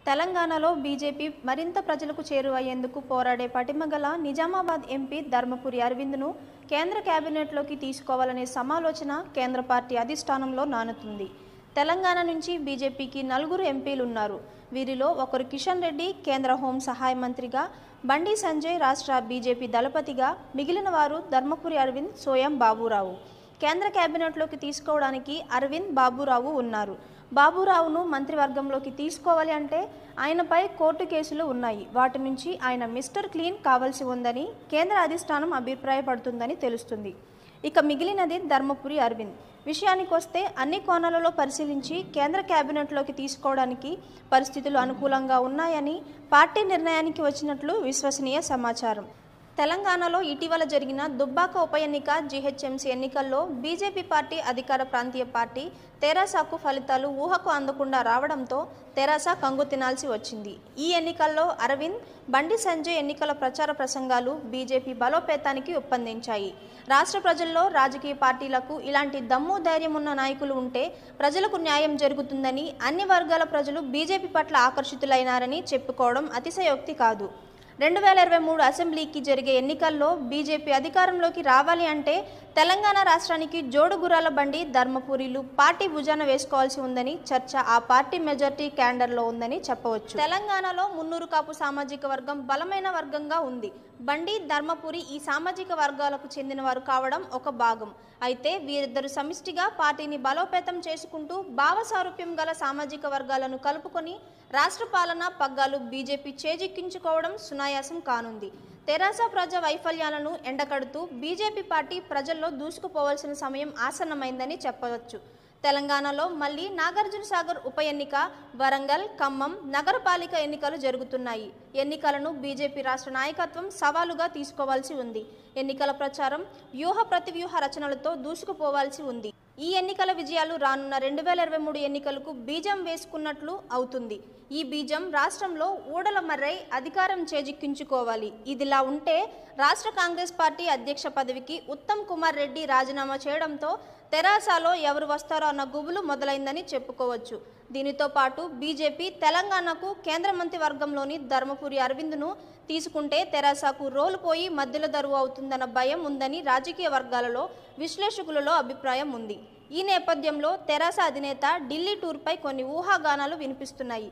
తెలంగాణలో బీజేపీ మరింత ప్రజలకు చేరువయ్యేందుకు పోరాడే పటిమగల నిజామాబాద్ ఎంపీ ధర్మపురి అరవింద్ను కేంద్ర కేబినెట్లోకి తీసుకోవాలనే సమాలోచన కేంద్ర పార్టీ అధిష్టానంలో నానుతుంది తెలంగాణ నుంచి బీజేపీకి నలుగురు ఎంపీలు ఉన్నారు వీరిలో ఒకరు కిషన్ రెడ్డి కేంద్ర హోం సహాయ మంత్రిగా బండి సంజయ్ రాష్ట్ర బీజేపీ దళపతిగా మిగిలిన వారు ధర్మపురి అరవింద్ సోయం బాబురావు కేంద్ర కేబినెట్లోకి తీసుకోవడానికి అరవింద్ బాబురావు ఉన్నారు బాబురావును మంత్రివర్గంలోకి తీసుకోవాలి అంటే ఆయనపై కోర్టు కేసులు ఉన్నాయి వాటి నుంచి ఆయన మిస్టర్ క్లీన్ కావాల్సి ఉందని కేంద్ర అధిష్టానం అభిప్రాయపడుతుందని తెలుస్తుంది ఇక మిగిలినది ధర్మపురి అరవింద్ విషయానికొస్తే అన్ని కోణాలలో పరిశీలించి కేంద్ర కేబినెట్లోకి తీసుకోవడానికి పరిస్థితులు అనుకూలంగా ఉన్నాయని పార్టీ నిర్ణయానికి వచ్చినట్లు విశ్వసనీయ సమాచారం తెలంగాణలో ఇటీవల జరిగిన దుబ్బాక ఉప ఎన్నిక జీహెచ్ఎంసీ ఎన్నికల్లో బీజేపీ పార్టీ అధికార ప్రాంతీయ పార్టీ తెరాసాకు ఫలితాలు ఊహకు అందకుండా రావడంతో తెరాస కంగు తినాల్సి వచ్చింది ఈ ఎన్నికల్లో అరవింద్ బండి సంజయ్ ఎన్నికల ప్రచార ప్రసంగాలు బీజేపీ బలోపేతానికి ఒప్పందించాయి రాష్ట్ర ప్రజల్లో రాజకీయ పార్టీలకు ఇలాంటి దమ్ము ధైర్యం ఉన్న నాయకులు ఉంటే ప్రజలకు న్యాయం జరుగుతుందని అన్ని వర్గాల ప్రజలు బీజేపీ పట్ల ఆకర్షితులైనారని చెప్పుకోవడం అతిశయోక్తి కాదు రెండు వేల ఇరవై మూడు అసెంబ్లీకి జరిగే ఎన్నికల్లో బీజేపీ అధికారంలోకి రావాలి అంటే తెలంగాణ రాష్ట్రానికి జోడు గుర్రాల బండి ధర్మపురిలు పార్టీ భుజాన వేసుకోవాల్సి ఉందని చర్చ ఆ పార్టీ మెజార్టీ క్యాండర్లో ఉందని చెప్పవచ్చు తెలంగాణలో మున్నూరు కాపు సామాజిక వర్గం బలమైన వర్గంగా ఉంది బండి ధర్మపురి ఈ సామాజిక వర్గాలకు చెందిన వారు కావడం ఒక భాగం అయితే వీరిద్దరు సమిష్టిగా పార్టీని బలోపేతం చేసుకుంటూ భావసారూప్యం గల సామాజిక వర్గాలను కలుపుకొని రాష్ట్ర పాలన పగ్గాలు బీజేపీ చేజిక్కించుకోవడం సునాయాసం కానుంది తెరాస ప్రజా వైఫల్యాలను ఎండకడుతూ బీజేపీ పార్టీ ప్రజల్లో దూసుకుపోవాల్సిన సమయం ఆసన్నమైందని చెప్పవచ్చు తెలంగాణలో మళ్ళీ నాగార్జున సాగర్ ఉప ఎన్నిక వరంగల్ ఖమ్మం నగరపాలిక ఎన్నికలు జరుగుతున్నాయి ఎన్నికలను బీజేపీ రాష్ట్ర నాయకత్వం సవాలుగా తీసుకోవాల్సి ఉంది ఎన్నికల ప్రచారం వ్యూహ ప్రతివ్యూహ రచనలతో దూసుకుపోవాల్సి ఉంది ఈ ఎన్నికల విజయాలు రానున్న రెండు వేల ఇరవై మూడు ఎన్నికలకు బీజం వేసుకున్నట్లు అవుతుంది ఈ బీజం రాష్ట్రంలో ఊడల మర్రై అధికారం చేజిక్కించుకోవాలి ఇదిలా ఉంటే రాష్ట్ర కాంగ్రెస్ పార్టీ అధ్యక్ష పదవికి ఉత్తమ్ కుమార్ రెడ్డి రాజీనామా చేయడంతో తెరాసాలో ఎవరు వస్తారో అన్న గుబులు మొదలైందని చెప్పుకోవచ్చు దీనితో పాటు బీజేపీ తెలంగాణకు కేంద్ర మంత్రి వర్గంలోని ధర్మపురి అరవింద్ను తీసుకుంటే తెరాసాకు రోలు పోయి మధ్యలో దరువు అవుతుందన్న భయం ఉందని రాజకీయ వర్గాలలో విశ్లేషకులలో అభిప్రాయం ఉంది ఈ నేపథ్యంలో తెరాస అధినేత ఢిల్లీ టూర్పై కొన్ని ఊహాగానాలు వినిపిస్తున్నాయి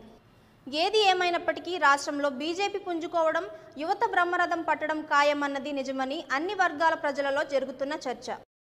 ఏది ఏమైనప్పటికీ రాష్ట్రంలో బీజేపీ పుంజుకోవడం యువత బ్రహ్మరథం పట్టడం ఖాయమన్నది నిజమని అన్ని వర్గాల ప్రజలలో జరుగుతున్న చర్చ